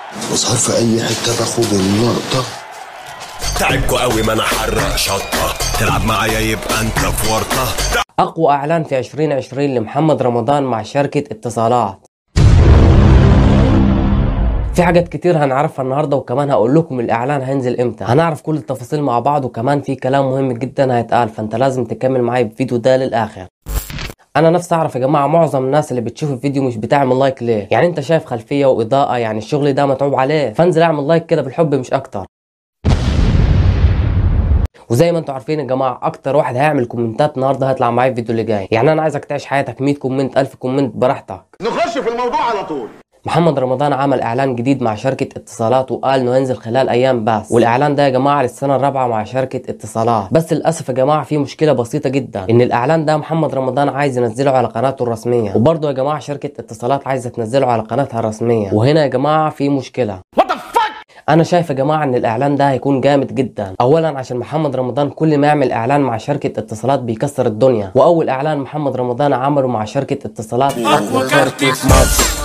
بظهر في اي حته باخد اللقطه تعبكوا قوي ما انا حرق شطه تلعب معايا يبقى انت في ورطه أقوى إعلان في 2020 لمحمد رمضان مع شركة اتصالات في حاجات كتير هنعرفها النهاردة وكمان هقول لكم الإعلان هينزل إمتى هنعرف كل التفاصيل مع بعض وكمان في كلام مهم جدا هيتقال فأنت لازم تكمل معايا الفيديو ده للآخر انا نفسي اعرف يا جماعه معظم الناس اللي بتشوف الفيديو مش بتعمل لايك ليه يعني انت شايف خلفيه واضاءه يعني الشغل ده متعوب عليه فانزل اعمل لايك كده بالحب مش اكتر وزي ما انتم عارفين يا جماعه اكتر واحد هيعمل كومنتات النهارده هيطلع معايا الفيديو اللي جاي يعني انا عايزك تعيش حياتك 100 كومنت 1000 كومنت براحتك نخش في الموضوع على طول محمد رمضان عمل اعلان جديد مع شركة اتصالات وقال انه هينزل خلال ايام بس والاعلان ده يا جماعة للسنة الرابعة مع شركة اتصالات بس للاسف يا جماعة في مشكلة بسيطة جدا ان الاعلان ده محمد رمضان عايز ينزله على قناته الرسمية وبرضه يا جماعة شركة اتصالات عايزة تنزله على قناتها الرسمية وهنا يا جماعة في مشكلة انا شايف يا جماعه ان الاعلان ده هيكون جامد جدا اولا عشان محمد رمضان كل ما يعمل اعلان مع شركه اتصالات بيكسر الدنيا واول اعلان محمد رمضان عمله مع شركه اتصالات اقوى كارت في مصر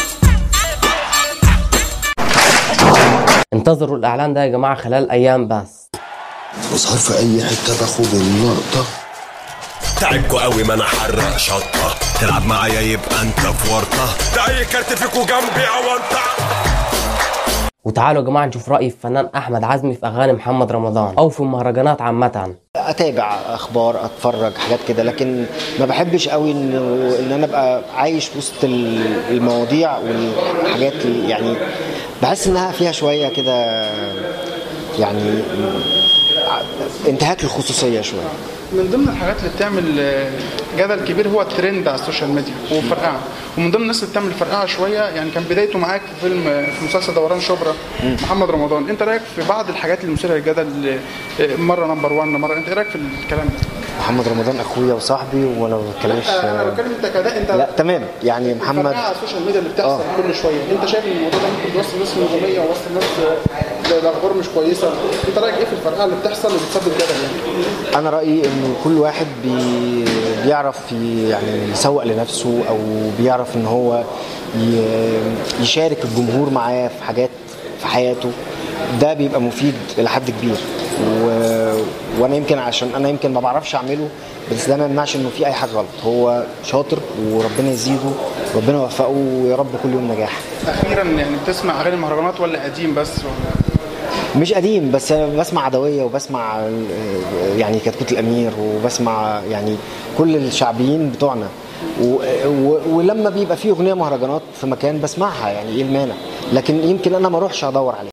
انتظروا الاعلان ده يا جماعه خلال ايام بس بظهر في اي حته باخد اللقطه تعبكوا قوي ما انا حرق شطه تلعب معايا يبقى انت في ورطه ده اي كارت فيكوا جنبي او انت وتعالوا يا جماعه نشوف راي الفنان احمد عزمي في اغاني محمد رمضان او في المهرجانات عامه اتابع اخبار اتفرج حاجات كده لكن ما بحبش قوي ان ان انا ابقى عايش وسط ال- المواضيع والحاجات اللي يعني بحس انها فيها شويه كده يعني انتهاك للخصوصيه شويه من ضمن الحاجات اللي بتعمل آه، جدل كبير هو الترند على السوشيال ميديا وفرقعه ومن ضمن الناس اللي بتعمل فرقعه شويه يعني كان بدايته معاك في فيلم آه، في مسلسل دوران شبرا محمد رمضان انت رايك في بعض الحاجات المثيره للجدل آه، مره نمبر 1 مره انت ايه رايك في الكلام ده؟ محمد رمضان اخويا وصاحبي وانا ما بتكلمش انا بتكلم انت كده انت لا تمام يعني محمد الفرقعه على السوشيال ميديا اللي بتحصل كل شويه انت شايف ان الموضوع ده ممكن يوصل الناس للنجوميه ويوصل الناس آه، لاخبار مش كويسه انت رايك ايه في الفرقعه اللي بتحصل اللي بتسبب جدل يعني؟ انا رايي انه كل واحد بي بيعرف ي- يعني يسوق لنفسه او بيعرف ان هو ي- يشارك الجمهور معاه في حاجات في حياته ده بيبقى مفيد الى حد كبير و... وانا يمكن عشان انا يمكن ما بعرفش اعمله بس ده ما يمنعش انه في اي حاجه غلط هو شاطر وربنا يزيده ربنا يوفقه ويا رب كل يوم نجاح اخيرا يعني بتسمع اغاني المهرجانات ولا قديم بس ولا مش قديم بس أنا بسمع عدوية وبسمع آه، يعني كتكوت الأمير وبسمع يعني كل الشعبيين بتوعنا و و ولما بيبقى في أغنية مهرجانات في مكان بسمعها يعني إيه المانع لكن يمكن أنا ما أروحش أدور عليها